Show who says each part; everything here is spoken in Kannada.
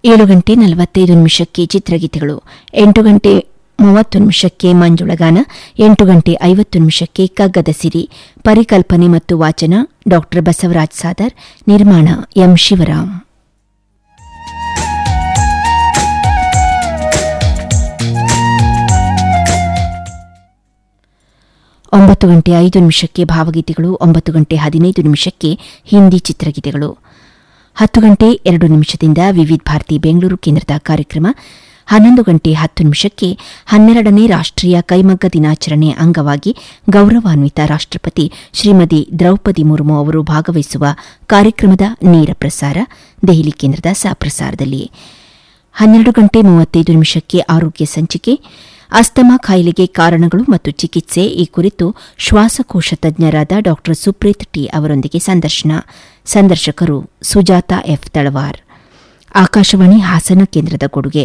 Speaker 1: ಏಳು ಗಂಟೆ ನಲವತ್ತೈದು ನಿಮಿಷಕ್ಕೆ ಚಿತ್ರಗೀತೆಗಳು ಎಂಟು ಗಂಟೆ ಮೂವತ್ತು ನಿಮಿಷಕ್ಕೆ ಮಂಜುಳಗಾನ ಎಂಟು ಗಂಟೆ ಐವತ್ತು ನಿಮಿಷಕ್ಕೆ ಕಗ್ಗದ ಸಿರಿ ಪರಿಕಲ್ಪನೆ ಮತ್ತು ವಾಚನ ಡಾ ಬಸವರಾಜ್ ಸಾದರ್ ನಿರ್ಮಾಣ ಎಂ ಶಿವರಾಮ್ ಒಂಬತ್ತು ಗಂಟೆ ಐದು ನಿಮಿಷಕ್ಕೆ ಭಾವಗೀತೆಗಳು ಒಂಬತ್ತು ಗಂಟೆ ಹದಿನೈದು ನಿಮಿಷಕ್ಕೆ ಹಿಂದಿ ಚಿತ್ರಗೀತೆಗಳು ಹತ್ತು ಗಂಟೆ ಎರಡು ನಿಮಿಷದಿಂದ ವಿವಿಧ ಭಾರತಿ ಬೆಂಗಳೂರು ಕೇಂದ್ರದ ಕಾರ್ಯಕ್ರಮ ಹನ್ನೊಂದು ಗಂಟೆ ಹತ್ತು ನಿಮಿಷಕ್ಕೆ ಹನ್ನೆರಡನೇ ರಾಷ್ಟೀಯ ಕೈಮಗ್ಗ ದಿನಾಚರಣೆ ಅಂಗವಾಗಿ ಗೌರವಾನ್ವಿತ ರಾಷ್ಟಪತಿ ಶ್ರೀಮತಿ ದ್ರೌಪದಿ ಮುರ್ಮು ಅವರು ಭಾಗವಹಿಸುವ ಕಾರ್ಯಕ್ರಮದ ನೇರ ಪ್ರಸಾರ ದೆಹಲಿ ಕೇಂದ್ರದ ಸಹಪ್ರಸಾರದಲ್ಲಿ ಹನ್ನೆರಡು ಗಂಟೆ ಮೂವತ್ತೈದು ನಿಮಿಷಕ್ಕೆ ಆರೋಗ್ಯ ಸಂಚಿಕೆ ಅಸ್ತಮಾ ಕಾಯಿಲೆಗೆ ಕಾರಣಗಳು ಮತ್ತು ಚಿಕಿತ್ಸೆ ಈ ಕುರಿತು ಶ್ವಾಸಕೋಶ ತಜ್ಞರಾದ ಡಾ ಸುಪ್ರೀತ್ ಟಿ ಅವರೊಂದಿಗೆ ಸಂದರ್ಶನ ಸಂದರ್ಶಕರು ಸುಜಾತ ಎಫ್ ತಳವಾರ್ ಆಕಾಶವಾಣಿ ಹಾಸನ ಕೇಂದ್ರದ ಕೊಡುಗೆ